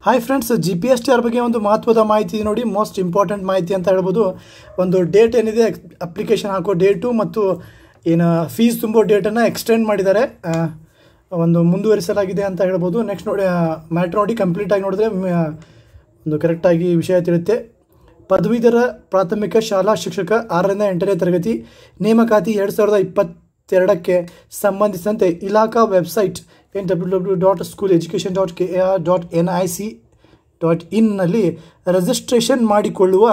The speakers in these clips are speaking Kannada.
hi friends G P S T R ಬಗ್ಗೆ ಒಂದು ಮಹತ್ವದ ಮಾಹಿತಿ ಇದೆ ನೋಡಿ ಮೋಸ್ಟ್ ಇಂಪಾರ್ಟೆಂಟ್ ಮಾಹಿತಿ ಅಂತ ಹೇಳ್ಬೋದು ಒಂದು ಡೇಟ್ ಏನಿದೆ ಅಪ್ಲಿಕೇಶನ್ ಹಾಕೋ ಡೇಟು ಮತ್ತು ಏನು ಫೀಸ್ ತುಂಬೋ ಡೇಟನ್ನು ಎಕ್ಸ್ಟೆಂಡ್ ಮಾಡಿದ್ದಾರೆ ಆ, ಒಂದು ಮುಂದುವರಿಸಲಾಗಿದೆ ಅಂತ ಹೇಳ್ಬೋದು ನೆಕ್ಸ್ಟ್ ನೋಡಿ ಮ್ಯಾಟ್ರ್ ನೋಡಿ ಕಂಪ್ಲೀಟಾಗಿ ನೋಡಿದ್ರೆ ಮ- ಒಂದು ಕರೆಕ್ಟಾಗಿ ವಿಷಯ ತಿಳಿಯುತ್ತೆ ಪದವೀಧರ ಪ್ರಾಥಮಿಕ ಶಾಲಾ ಶಿಕ್ಷಕ ಆರರಿಂದ ಎಂಟನೇ ತರಗತಿ ನೇಮಕಾತಿ ಎರಡು ಸಾವಿರದ ಇಪ್ಪತ್ತೆರಡಕ್ಕೆ ಸಂಬಂಧಿಸಿದಂತೆ ಇಲಾಖಾ website N W W dot school education dot K R dot N I C dot ಇನ್ನಲ್ಲಿ ರಿಜಿಸ್ಟ್ರೇಷನ್ ಮಾಡಿಕೊಳ್ಳುವ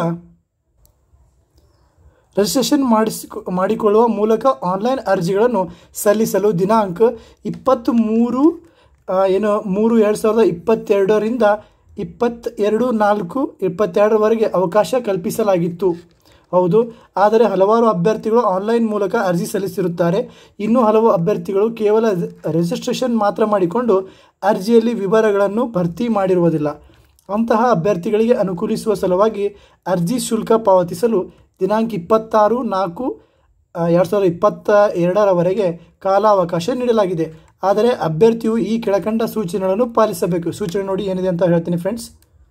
ರಿಜಿಸ್ಟ್ರೇಷನ್ ಮಾಡಿಸಿ ಮಾಡಿಕೊಳ್ಳುವ ಮೂಲಕ ಆನ್ಲೈನ್ ಅರ್ಜಿಗಳನ್ನು ಸಲ್ಲಿಸಲು ದಿನಾಂಕ ಇಪ್ಪತ್ತ್ ಮೂರು ಏನು ಮೂರು ಎರಡು ಸಾವಿರದ ಇಪ್ಪತ್ತೆರಡರಿಂದ ಇಪ್ಪತ್ತೆರಡು ನಾಲ್ಕು ಇಪ್ಪತ್ತೆರಡರವರೆಗೆ ಅವಕಾಶ ಕಲ್ಪಿಸಲಾಗಿತ್ತು ಹೌದು ಆದರೆ ಹಲವಾರು ಅಭ್ಯರ್ಥಿಗಳು ಆನ್ಲೈನ್ ಮೂಲಕ ಅರ್ಜಿ ಸಲ್ಲಿಸಿರುತ್ತಾರೆ ಇನ್ನೂ ಹಲವು ಅಭ್ಯರ್ಥಿಗಳು ಕೇವಲ ರಿಜಿಸ್ಟ್ರೇಷನ್ ಮಾತ್ರ ಮಾಡಿಕೊಂಡು ಅರ್ಜಿಯಲ್ಲಿ ವಿವರಗಳನ್ನು ಭರ್ತಿ ಮಾಡಿರುವುದಿಲ್ಲ ಅಂತಹ ಅಭ್ಯರ್ಥಿಗಳಿಗೆ ಅನುಕೂಲಿಸುವ ಸಲುವಾಗಿ ಅರ್ಜಿ ಶುಲ್ಕ ಪಾವತಿಸಲು ದಿನಾಂಕ ಇಪ್ಪತ್ತಾರು ನಾಲ್ಕು ಎರಡು ಸಾವಿರದ ಇಪ್ಪತ್ತ ಎರಡರವರೆಗೆ ಕಾಲಾವಕಾಶ ನೀಡಲಾಗಿದೆ ಆದರೆ ಅಭ್ಯರ್ಥಿಯು ಈ ಕೆಳಕಂಡ ಸೂಚನೆಗಳನ್ನು ಪಾಲಿಸಬೇಕು ಸೂಚನೆ ನೋಡಿ ಏನಿದೆ ಅಂತ ಹೇಳ್ತೀನಿ ಫ್ರೆಂಡ್ಸ್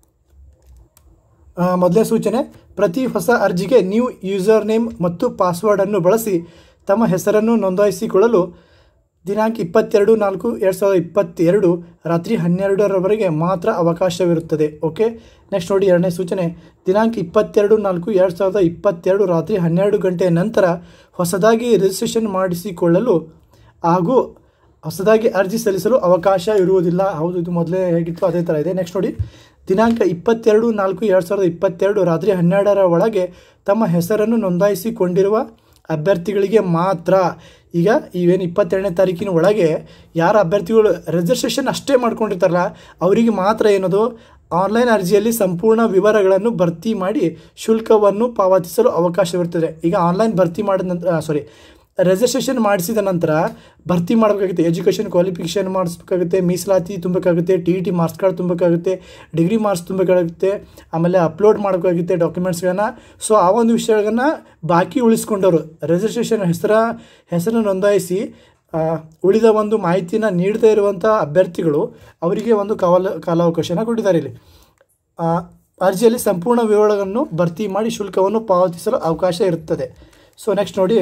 ಮೊದಲನೇ ಸೂಚನೆ ಪ್ರತಿ ಹೊಸ ಅರ್ಜಿಗೆ ನ್ಯೂ ಯೂಸರ್ ನೇಮ್ ಮತ್ತು ಪಾಸ್ವರ್ಡನ್ನು ಬಳಸಿ ತಮ್ಮ ಹೆಸರನ್ನು ನೋಂದಾಯಿಸಿಕೊಳ್ಳಲು ದಿನಾಂಕ ಇಪ್ಪತ್ತೆರಡು ನಾಲ್ಕು ಎರಡು ಸಾವಿರದ ಇಪ್ಪತ್ತೆರಡು ರಾತ್ರಿ ಹನ್ನೆರಡರವರೆಗೆ ಮಾತ್ರ ಅವಕಾಶವಿರುತ್ತದೆ ಓಕೆ ನೆಕ್ಸ್ಟ್ ನೋಡಿ ಎರಡನೇ ಸೂಚನೆ ದಿನಾಂಕ ಇಪ್ಪತ್ತೆರಡು ನಾಲ್ಕು ಎರಡು ಸಾವಿರದ ಇಪ್ಪತ್ತೆರಡು ರಾತ್ರಿ ಹನ್ನೆರಡು ಗಂಟೆಯ ನಂತರ ಹೊಸದಾಗಿ ರಿಜಿಸ್ಟ್ರೇಷನ್ ಮಾಡಿಸಿಕೊಳ್ಳಲು ಹಾಗೂ ಹೊಸದಾಗಿ ಅರ್ಜಿ ಸಲ್ಲಿಸಲು ಅವಕಾಶ ಇರುವುದಿಲ್ಲ ಹೌದು ಇದು ಮೊದಲೇ ಹೇಗಿತ್ತು ಅದೇ ಥರ ಇದೆ ನೆಕ್ಸ್ಟ್ ನೋಡಿ ದಿನಾಂಕ ಇಪ್ಪತ್ತೆರಡು ನಾಲ್ಕು ಎರಡು ಸಾವಿರದ ಇಪ್ಪತ್ತೆರಡು ರಾತ್ರಿ ಹನ್ನೆರಡರ ಒಳಗೆ ತಮ್ಮ ಹೆಸರನ್ನು ನೋಂದಾಯಿಸಿಕೊಂಡಿರುವ ಅಭ್ಯರ್ಥಿಗಳಿಗೆ ಮಾತ್ರ ಈಗ ಇವೇನು ಇಪ್ಪತ್ತೆರಡನೇ ತಾರೀಕಿನ ಒಳಗೆ ಯಾರ ಅಭ್ಯರ್ಥಿಗಳು ರಿಜಿಸ್ಟ್ರೇಷನ್ ಅಷ್ಟೇ ಮಾಡ್ಕೊಂಡಿರ್ತಾರಲ್ಲ ಅವರಿಗೆ ಮಾತ್ರ ಏನದು ಆನ್ಲೈನ್ ಅರ್ಜಿಯಲ್ಲಿ ಸಂಪೂರ್ಣ ವಿವರಗಳನ್ನು ಭರ್ತಿ ಮಾಡಿ ಶುಲ್ಕವನ್ನು ಪಾವತಿಸಲು ಅವಕಾಶವಿರುತ್ತದೆ ಈಗ ಆನ್ಲೈನ್ ಭರ್ತಿ ಮಾಡಿದ ನಂತರ ಸಾರಿ ರಿಜಿಸ್ಟ್ರೇಷನ್ ಮಾಡಿಸಿದ ನಂತರ ಭರ್ತಿ ಮಾಡಬೇಕಾಗುತ್ತೆ ಎಜುಕೇಷನ್ ಕ್ವಾಲಿಫಿಕೇಷನ್ ಮಾಡಿಸ್ಬೇಕಾಗುತ್ತೆ ಮೀಸಲಾತಿ ತುಂಬಬೇಕಾಗುತ್ತೆ T E T marks card ತುಂಬಬೇಕಾಗುತ್ತೆ ಡಿಗ್ರಿ ಮಾರ್ಕ್ಸ್ ತುಂಬಬೇಕಾಗುತ್ತೆ ಆಮೇಲೆ ಅಪ್ಲೋಡ್ ಮಾಡಬೇಕಾಗುತ್ತೆ ಡಾಕ್ಯುಮೆಂಟ್ಸ್ಗಳನ್ನ ಸೊ ಆ ಒಂದು ವಿಷಯಗಳನ್ನ ಬಾಕಿ ಉಳಿಸ್ಕೊಂಡವರು ರಿಜಿಸ್ಟ್ರೇಷನ್ ಹೆಸರ ಹೆಸರನ್ನು ನೋಂದಾಯಿಸಿ ಆ, ಉಳಿದ ಒಂದು ಮಾಹಿತಿನ ನೀಡದೇ ಇರುವಂಥ ಅಭ್ಯರ್ಥಿಗಳು ಅವರಿಗೆ ಒಂದು ಕಾಲ ಕಾಲಾವಕಾಶನ ಕೊಟ್ಟಿದ್ದಾರೆ ಇಲ್ಲಿ ಆ, ಅರ್ಜಿಯಲ್ಲಿ ಸಂಪೂರ್ಣ ವಿವರಗಳನ್ನು ಭರ್ತಿ ಮಾಡಿ ಶುಲ್ಕವನ್ನು ಪಾವತಿಸಲು ಅವಕಾಶ ಇರುತ್ತದೆ ಸೊ ನೆಕ್ಸ್ಟ್ ನೋಡಿ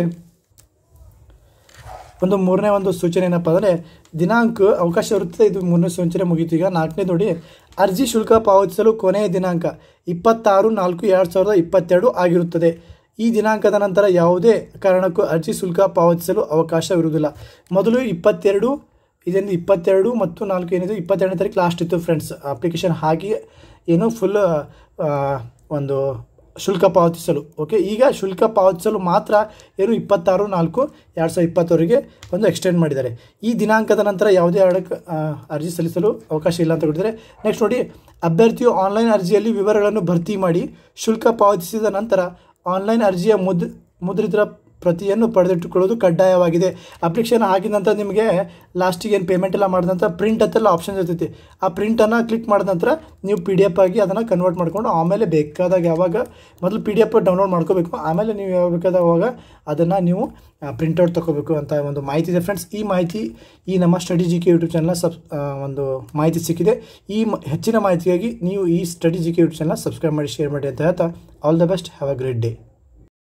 ಒಂದು ಮೂರನೇ ಒಂದು ಸೂಚನೆ ಏನಪ್ಪ ಅಂದರೆ ದಿನಾಂಕ ಅವಕಾಶ ಇರುತ್ತದೆ ಇದು ಮೂರನೇ ಸೂಚನೆ ಮುಗೀತು ಈಗ ನಾಲ್ಕನೇ ನೋಡಿ ಅರ್ಜಿ ಶುಲ್ಕ ಪಾವತಿಸಲು ಕೊನೆಯ ದಿನಾಂಕ ಇಪ್ಪತ್ತಾರು ನಾಲ್ಕು ಎರಡು ಸಾವಿರದ ಇಪ್ಪತ್ತೆರಡು ಆಗಿರುತ್ತದೆ ಈ ದಿನಾಂಕದ ನಂತರ ಯಾವುದೇ ಕಾರಣಕ್ಕೂ ಅರ್ಜಿ ಶುಲ್ಕ ಪಾವತಿಸಲು ಅವಕಾಶವಿರುವುದಿಲ್ಲ ಮೊದಲು ಇಪ್ಪತ್ತೆರಡು ಇದೊಂದು ಇಪ್ಪತ್ತೆರಡು ಮತ್ತು ನಾಲ್ಕು ಏನಿದೆ ಇಪ್ಪತ್ತೆರಡನೇ ತಾರೀಕು ಲಾಸ್ಟ್ ಇತ್ತು ಫ್ರೆಂಡ್ಸ್ ಅಪ್ಲಿಕೇಶನ್ ಹಾಕಿ ಏನು ಫುಲ್ ಒಂದು ಶುಲ್ಕ ಪಾವತಿಸಲು ಓಕೆ ಈಗ ಶುಲ್ಕ ಪಾವತಿಸಲು ಮಾತ್ರ ಏನು ಇಪ್ಪತ್ತಾರು ನಾಲ್ಕು ಎರಡು ಸಾವಿರದ ಇಪ್ಪತ್ತವರೆಗೆ ಒಂದು ಎಕ್ಸ್ಟೆಂಡ್ ಮಾಡಿದ್ದಾರೆ ಈ ದಿನಾಂಕದ ನಂತರ ಯಾವುದೇ ಅಡಕ ಆ, ಅರ್ಜಿ ಸಲ್ಲಿಸಲು ಅವಕಾಶ ಇಲ್ಲ ಅಂತ ಕೊಟ್ಟಿದ್ದಾರೆ ನೆಕ್ಸ್ಟ್ ನೋಡಿ ಅಭ್ಯರ್ಥಿಯು ಆನ್ಲೈನ್ ಅರ್ಜಿಯಲ್ಲಿ ವಿವರಗಳನ್ನು ಭರ್ತಿ ಮಾಡಿ ಶುಲ್ಕ ಪಾವತಿಸಿದ ನಂತರ ಆನ್ಲೈನ್ ಅರ್ಜಿಯ ಮುದ್ ಮುದ್ರಿತ ಪ್ರತಿಯನ್ನು ಪಡೆದಿಟ್ಟುಕೊಳ್ಳೋದು ಕಡ್ಡಾಯವಾಗಿದೆ ಅಪ್ಲಿಕೇಶನ್ ಹಾಕಿದ ನಂತರ ನಿಮಗೆ ಲಾಸ್ಟಿಗೆ ಏನು ಪೇಮೆಂಟ್ ಎಲ್ಲ ಮಾಡಿದ ನಂತರ ಪ್ರಿಂಟ್ ಅಂತೆಲ್ಲ ಆಪ್ಷನ್ ಇರ್ತೈತಿ ಆ ಪ್ರಿಂಟನ್ನು ಕ್ಲಿಕ್ ಮಾಡಿದ ನಂತರ ನೀವು ಪಿ ಡಿ ಎಫ್ ಆಗಿ ಅದನ್ನು ಕನ್ವರ್ಟ್ ಮಾಡ್ಕೊಂಡು ಆಮೇಲೆ ಬೇಕಾದಾಗ ಯಾವಾಗ ಮೊದಲು ಪಿ ಡಿ ಎಫ್ ಡೌನ್ಲೋಡ್ ಮಾಡ್ಕೋಬೇಕು ಆಮೇಲೆ ನೀವು ಯಾವಾಗ ಬೇಕಾದಾಗ ಅವಾಗ ಅದನ್ನು ನೀವು ಪ್ರಿಂಟೌಟ್ ತೊಗೋಬೇಕು ಅಂತ ಒಂದು ಮಾಹಿತಿ ಇದೆ ಫ್ರೆಂಡ್ಸ್ ಈ ಮಾಹಿತಿ ಈ ನಮ್ಮ study G K YouTube channel sub ಆ, ಒಂದು ಮಾಹಿತಿ ಸಿಕ್ಕಿದೆ ಈ ಮ- ಹೆಚ್ಚಿನ ಮಾಹಿತಿಗಾಗಿ ನೀವು ಈ study G K YouTube channel subscribe ಮಾಡಿ ಶೇರ್ ಮಾಡಿ ಅಂತ ಹೇಳ್ತಾ all the best have a great day